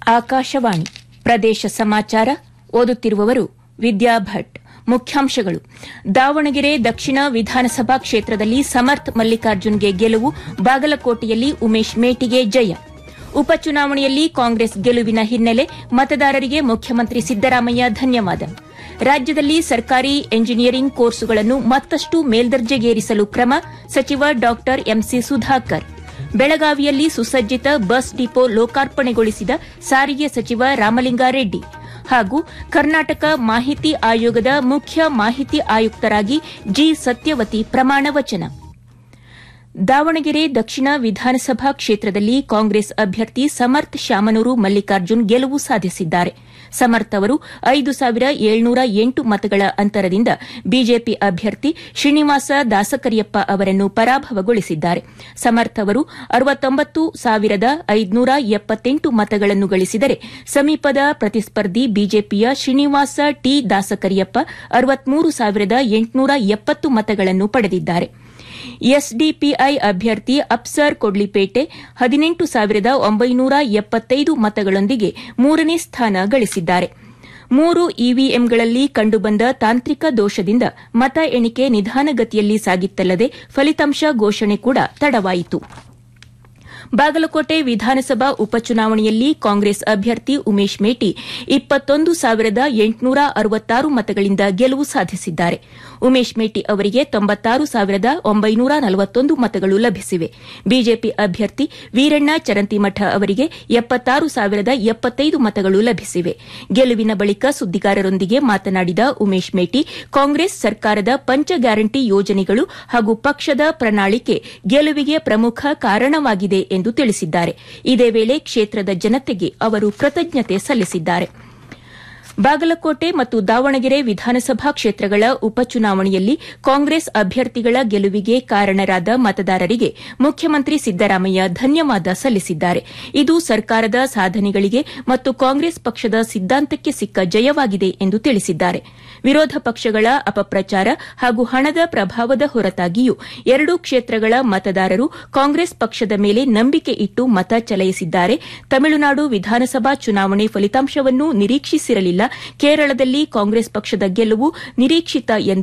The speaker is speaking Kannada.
ಆಕಾಶವಾಣಿ ಪ್ರದೇಶ ಸಮಾಚಾರ ಓದುತ್ತಿರುವವರು ವಿದ್ಯಾ ಭಟ್ ಮುಖ್ಯಾಂಶಗಳು ದಾವಣಗೆರೆ ದಕ್ಷಿಣ ವಿಧಾನಸಭಾ ಕ್ಷೇತ್ರದಲ್ಲಿ ಸಮರ್ಥ್ ಮಲ್ಲಿಕಾರ್ಜುನ್ಗೆ ಗೆಲುವು ಬಾಗಲಕೋಟೆಯಲ್ಲಿ ಉಮೇಶ್ ಮೇಟಿಗೆ ಜಯ ಉಪಚುನಾವಣೆಯಲ್ಲಿ ಕಾಂಗ್ರೆಸ್ ಗೆಲುವಿನ ಹಿನ್ನೆಲೆ ಮತದಾರರಿಗೆ ಮುಖ್ಯಮಂತ್ರಿ ಸಿದ್ದರಾಮಯ್ಯ ಧನ್ಯವಾದ ರಾಜ್ಯದಲ್ಲಿ ಸರ್ಕಾರಿ ಎಂಜಿನಿಯರಿಂಗ್ ಕೋರ್ಸುಗಳನ್ನು ಮತ್ತಷ್ಟು ಮೇಲ್ದರ್ಜೆಗೇರಿಸಲು ಕ್ರಮ ಸಚಿವ ಡಾ ಎಂಸಿ ಸುಧಾಕರ್ ಬೆಳಗಾವಿಯಲ್ಲಿ ಸುಸಜ್ಜಿತ ಬಸ್ ಡಿಪೋ ಲೋಕಾರ್ಪಣೆಗೊಳಿಸಿದ ಸಾರಿಗೆ ಸಚಿವ ರಾಮಲಿಂಗಾರೆಡ್ಡಿ ಹಾಗೂ ಕರ್ನಾಟಕ ಮಾಹಿತಿ ಆಯೋಗದ ಮುಖ್ಯ ಮಾಹಿತಿ ಆಯುಕ್ತರಾಗಿ ಜಿ ಸತ್ಯವತಿ ಪ್ರಮಾಣ ವಚನ ದಾವಣಗೆರೆ ದಕ್ಷಿಣ ವಿಧಾನಸಭಾ ಕ್ಷೇತ್ರದಲ್ಲಿ ಕಾಂಗ್ರೆಸ್ ಅಭ್ಯರ್ಥಿ ಸಮರ್ಥ್ ಶಾಮನೂರು ಮಲ್ಲಿಕಾರ್ಜುನ್ ಗೆಲುವು ಸಾಧಿಸಿದ್ದಾರೆ ಸಮರ್ಥ್ ಅವರು ಐದು ಸಾವಿರ ಏಳ್ನೂರ ಎಂಟು ಮತಗಳ ಅಂತರದಿಂದ ಬಿಜೆಪಿ ಅಭ್ಯರ್ಥಿ ಶ್ರೀನಿವಾಸ ದಾಸಕರಿಯಪ್ಪ ಅವರನ್ನು ಪರಾಭವಗೊಳಿಸಿದ್ದಾರೆ ಸಮರ್ಥ್ ಅವರು ಅರವತ್ತೊಂಬತ್ತು ಸಾವಿರದ ಐದುನೂರ ಎಪ್ಪತ್ತೆಂಟು ಮತಗಳನ್ನು ಗಳಿಸಿದರೆ ಸಮೀಪದ ಪ್ರತಿಸ್ಪರ್ಧಿ ಬಿಜೆಪಿಯ ಶ್ರೀನಿವಾಸ ಟಿ ದಾಸಕರಿಯಪ್ಪ ಅರವತ್ಮೂರು ಸಾವಿರದ ಎಂಟುನೂರ ಎಪ್ಪತ್ತು ಮತಗಳನ್ನು ಪಡೆದಿದ್ದಾರೆ ಎಸ್ಡಿಪಿಐ ಅಭ್ಯರ್ಥಿ ಅಪ್ಸರ್ ಕೊಡ್ಲಿಪೇಟೆ ಹದಿನೆಂಟು ಸಾವಿರದ ಒಂಬೈನೂರ ಎಪ್ಪತ್ತೈದು ಮತಗಳೊಂದಿಗೆ ಮೂರನೇ ಸ್ಥಾನ ಗಳಿಸಿದ್ದಾರೆ ಮೂರು ಇವಿಎಂಗಳಲ್ಲಿ ಕಂಡುಬಂದ ತಾಂತ್ರಿಕ ದೋಷದಿಂದ ಮತ ಎಣಿಕೆ ನಿಧಾನಗತಿಯಲ್ಲಿ ಸಾಗಿತ್ತಲ್ಲದೆ ಫಲಿತಾಂಶ ಘೋಷಣೆ ಕೂಡ ತಡವಾಯಿತು ಬಾಗಲಕೋಟೆ ವಿಧಾನಸಭಾ ಉಪಚುನಾವಣೆಯಲ್ಲಿ ಕಾಂಗ್ರೆಸ್ ಅಭ್ಯರ್ಥಿ ಉಮೇಶ್ ಮೇಟಿ ಇಪ್ಪತ್ತೊಂದು ಸಾವಿರದ ಎಂಟುನೂರ ಅರವತ್ತಾರು ಮತಗಳಿಂದ ಗೆಲುವು ಸಾಧಿಸಿದ್ದಾರೆ ಉಮೇಶ್ ಮೇಟಿ ಅವರಿಗೆ ತೊಂಬತ್ತಾರು ಸಾವಿರದ ಒಂಬೈನೂರ ನಲವತ್ತೊಂದು ಮತಗಳು ಲಭಿಸಿವೆ ಬಿಜೆಪಿ ಅಭ್ಯರ್ಥಿ ವೀರಣ್ಣ ಚರಂತಿಮಠ ಅವರಿಗೆ ಎಪ್ಪತ್ತಾರು ಸಾವಿರದ ಎಪ್ಪತ್ತೈದು ಮತಗಳು ಲಭಿಸಿವೆ ಗೆಲುವಿನ ಬಳಿಕ ಸುದ್ದಿಗಾರರೊಂದಿಗೆ ಮಾತನಾಡಿದ ಉಮೇಶ್ ಮೇಟಿ ಕಾಂಗ್ರೆಸ್ ಸರ್ಕಾರದ ಪಂಚ ಗ್ಯಾರಂಟಿ ಯೋಜನೆಗಳು ಹಾಗೂ ಪಕ್ಷದ ಪ್ರಣಾಳಿಕೆ ಗೆಲುವಿಗೆ ಪ್ರಮುಖ ಕಾರಣವಾಗಿದೆ ಎಂದು ತಿಳಿಸಿದ್ದಾರೆ ಇದೇ ವೇಳೆ ಕ್ಷೇತ್ರದ ಜನತೆಗೆ ಅವರು ಕೃತಜ್ಞತೆ ಸಲ್ಲಿಸಿದ್ದಾರೆ ಬಾಗಲಕೋಟೆ ಮತ್ತು ದಾವಣಗೆರೆ ವಿಧಾನಸಭಾ ಕ್ಷೇತ್ರಗಳ ಉಪಚುನಾವಣೆಯಲ್ಲಿ ಕಾಂಗ್ರೆಸ್ ಅಭ್ಯರ್ಥಿಗಳ ಗೆಲುವಿಗೆ ಕಾರಣರಾದ ಮತದಾರರಿಗೆ ಮುಖ್ಯಮಂತ್ರಿ ಸಿದ್ದರಾಮಯ್ಯ ಧನ್ಯವಾದ ಸಲ್ಲಿಸಿದ್ದಾರೆ ಇದು ಸರ್ಕಾರದ ಸಾಧನೆಗಳಿಗೆ ಮತ್ತು ಕಾಂಗ್ರೆಸ್ ಪಕ್ಷದ ಸಿದ್ದಾಂತಕ್ಕೆ ಸಿಕ್ಕ ಜಯವಾಗಿದೆ ಎಂದು ತಿಳಿಸಿದ್ದಾರೆ ವಿರೋಧ ಪಕ್ಷಗಳ ಅಪಪ್ರಚಾರ ಹಾಗೂ ಹಣದ ಪ್ರಭಾವದ ಹೊರತಾಗಿಯೂ ಎರಡೂ ಕ್ಷೇತ್ರಗಳ ಮತದಾರರು ಕಾಂಗ್ರೆಸ್ ಪಕ್ಷದ ಮೇಲೆ ನಂಬಿಕೆ ಇಟ್ಟು ಮತ ಚಲಾಯಿಸಿದ್ದಾರೆ ತಮಿಳುನಾಡು ವಿಧಾನಸಭಾ ಚುನಾವಣೆ ಫಲಿತಾಂಶವನ್ನು ನಿರೀಕ್ಷಿಸಿರಲಿಲ್ಲ ಕೇರಳದಲ್ಲಿ ಕಾಂಗ್ರೆಸ್ ಪಕ್ಷದ ಗೆಲುವು ನಿರೀಕ್ಷಿತ ಎಂದು